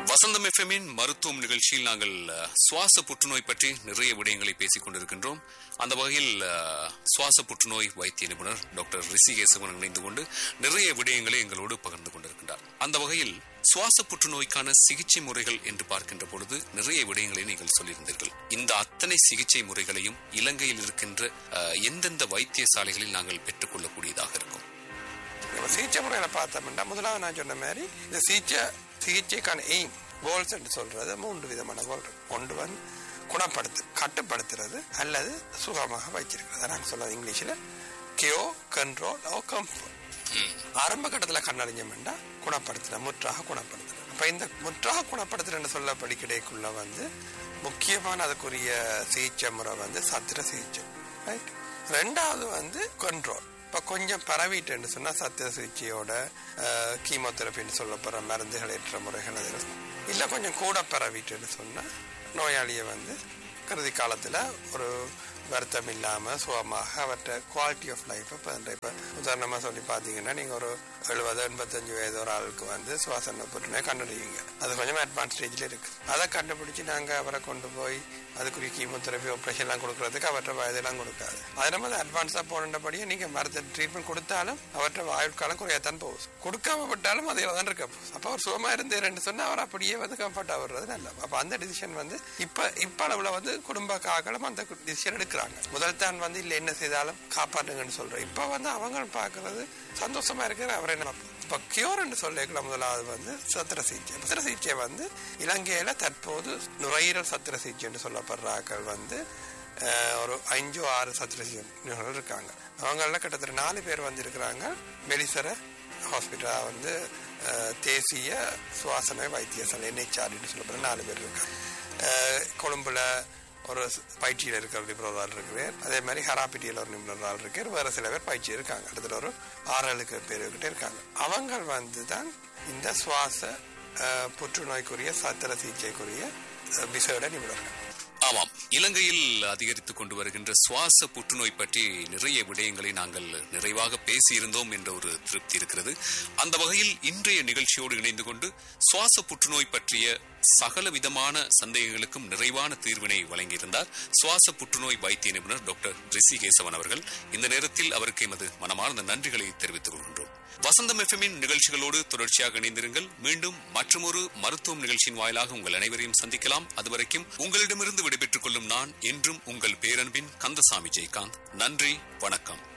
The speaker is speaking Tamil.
வசந்தம் எஃப்எம்மின் மருத்துவம் நிகழ்ச்சியில் நாங்கள் அஹ், சுவாச புற்றுநோய் பற்றி நிறைய விடயங்களை பேசிக் கொண்டிருக்கின்றோம் அந்த வகையில் அஹ், சுவாச புற்றுநோய் வைத்திய நிபுணர் டாக்டர் ரிஷிகேசவன் இணைந்து கொண்டு நிறைய விடயங்களை எங்களோடு பகிர்ந்து கொண்டிருக்கின்றார் அந்த வகையில் சுவாச புற்றுநோய்க்கான சிகிச்சை முறைகள் என்று பார்க்கின்ற பொழுது நிறைய விடயங்களை நீங்கள் சொல்லியிருந்தீர்கள் இந்த அத்தனை சிகிச்சை முறைகளையும் இலங்கையில் இருக்கின்ற அஹ், எந்தெந்த வைத்தியசாலைகளில் நாங்கள் பெற்றுக்கொள்ளக்கூடியதாக இருக்கும் நம்ம சிகிச்சை முறையில பார்த்தோம்னா முதலாவது நான் சொன்ன மாதிரி இந்த சிகிச்சை சிகிச்சைக்கான எய்ம் கோல்ஸ் என்று சொல்றது மூன்று விதமான கோல் இருக்கு ஒன்று வந்து குணப்படுத்து கட்டுப்படுத்துறது அல்லது சுகமாக வச்சிருக்கிறது நாங்கள் சொல்லுவோம் இங்கிலீஷில் கியோ கண்ட்ரோல் ஓ கம்ஃபர்ட் ஆரம்ப கட்டத்தில் கண்ணறிஞ்சோம்னா குணப்படுத்துற முற்றாக குணப்படுத்துறது அப்போ இந்த முற்றாக குணப்படுத்துறன்னு சொல்லப்படி கிடைக்குள்ள வந்து முக்கியமான அதுக்குரிய சிகிச்சை முறை வந்து சத்திர சிகிச்சை ரைட் ரெண்டாவது வந்து கண்ட்ரோல் இப்போ கொஞ்சம் பரவிட்டுன்னு சொன்னால் சத்திர சிகிச்சையோட கீமோதெரப்பின்னு சொல்லப்படுற மருந்துகள் ஏற்ற முறைகள் அது இல்லை கொஞ்சம் கூட பரவிட்டுன்னு சொன்னால் நோயாளியை வந்து கருதி காலத்தில் ஒரு வருத்தம் இல்லாமல் சுகமாக அவற்றை குவாலிட்டி ஆஃப் லைஃப் இப்போ இப்போ உதாரணமாக சொல்லி பார்த்தீங்கன்னா நீங்கள் ஒரு எழுபது எண்பத்தஞ்சு வயது ஒரு ஆளுக்கு வந்து சுவாசன புற்றுநோய் கண்டுபிடிவீங்க அது கொஞ்சம் அட்வான்ஸ் ஸ்டேஜில் இருக்குது அதை கண்டுபிடிச்சி நாங்கள் அவரை கொண்டு போய் அதுக்குரிய கீமோதெரப்பி ஆப்ரேஷன்லாம் கொடுக்கறதுக்கு அவற்றை வயதெல்லாம் கொடுக்காது அது நம்ம அட்வான்ஸாக போனபடியே நீங்கள் மருத்துவ ட்ரீட்மெண்ட் கொடுத்தாலும் அவற்றை ஆயுட்காலம் குறையத்தான் போகுது கொடுக்காம விட்டாலும் அதே தான் இருக்க போகுது அப்போ அவர் சுகமாக இருந்தேன்னு சொன்னால் அவர் அப்படியே வந்து கம்ஃபர்ட்டாக வர்றது நல்ல அப்போ அந்த டிசிஷன் வந்து இப்போ இப்போ அளவில் வந்து குடும்ப காக்களும் அந்த டிசிஷன் எடுக்கிறாங்க முதல் தான் வந்து இல்லை என்ன செய்தாலும் காப்பாற்றுங்கன்னு சொல்கிறேன் இப்போ வந்து அவங்க பார்க்கறது சந்தோஷமா இருக்கிற அவரை என்ன இப்போ கியூர்னு சொல்லிக்கலாம் முதலாவது வந்து சத்திர சிகிச்சை சத்திர சிகிச்சை வந்து இலங்கையில் தற்போது நுரையீரல் சத்திர சிகிச்சைன்னு சொல்லப்படுற ஆக்கள் வந்து அஹ், ஒரு அஞ்சு ஆறு சத்திர சிகிச்சைகள் இருக்காங்க அவங்கள கிட்டத்தட்ட நாலு பேர் வந்திருக்கிறாங்க வெளிசர ஹாஸ்பிட்டல் வந்து அஹ், தேசிய சுவாசன வைத்தியசாலை என்ஹெச்ஆர்னு சொல்லப்படுற நாலு பேர் இருக்காங்க அஹ், கொழும்புல ஒரு பயிற்சியில் இருக்கிற நிபுணர் ஆள் இருக்கிறார் அதே மாதிரி ஹராப்பிட்டியில் ஒரு நிபுணர் ஆள் இருக்கார் வேற சில பேர் பயிற்சி இருக்காங்க கிட்டத்தட்ட ஒரு ஆறு ஏழு பேர் கிட்ட இருக்காங்க அவங்க வந்து தான் இந்த சுவாச அஹ், புற்றுநோய்க்குரிய சத்திர சிகிச்சைக்குரிய அஹ், விசேட நிபுணர்கள் ஆமாம் இலங்கையில் அதிகரித்துக் கொண்டு வருகின்ற சுவாச புற்றுநோய் பற்றி நிறைய விடயங்களை நாங்கள் நிறைவாக பேசியிருந்தோம் என்ற ஒரு திருப்தி இருக்கிறது அந்த வகையில் இன்றைய நிகழ்ச்சியோடு இணைந்து கொண்டு சுவாச புற்றுநோய் பற்றிய சகல விதமான சந்தேகங்களுக்கும் நிறைவான தீர்வினை வழங்கியிருந்தார் சுவாச புற்றுநோய் வைத்திய நிபுணர் டாக்டர் ரிஷிகேசவன் அவர்கள் இந்த நேரத்தில் அவருக்கு எமது மனமார்ந்த நன்றிகளை தெரிவித்துக் கொள்கின்றோம் வசந்தம் எஃப்எம்மின் நிகழ்ச்சிகளோடு தொடர்ச்சியாக இணைந்திருங்கள் மீண்டும் மற்றொரு மருத்துவம் நிகழ்ச்சியின் வாயிலாக உங்கள் அனைவரையும் சந்திக்கலாம் அதுவரைக்கும் உங்களிடமிருந்து விடைபெற்றுக் கொள்ளும் நான் என்றும் உங்கள் பேரன்பின் கந்தசாமி ஜெயகாந்த் நன்றி வணக்கம்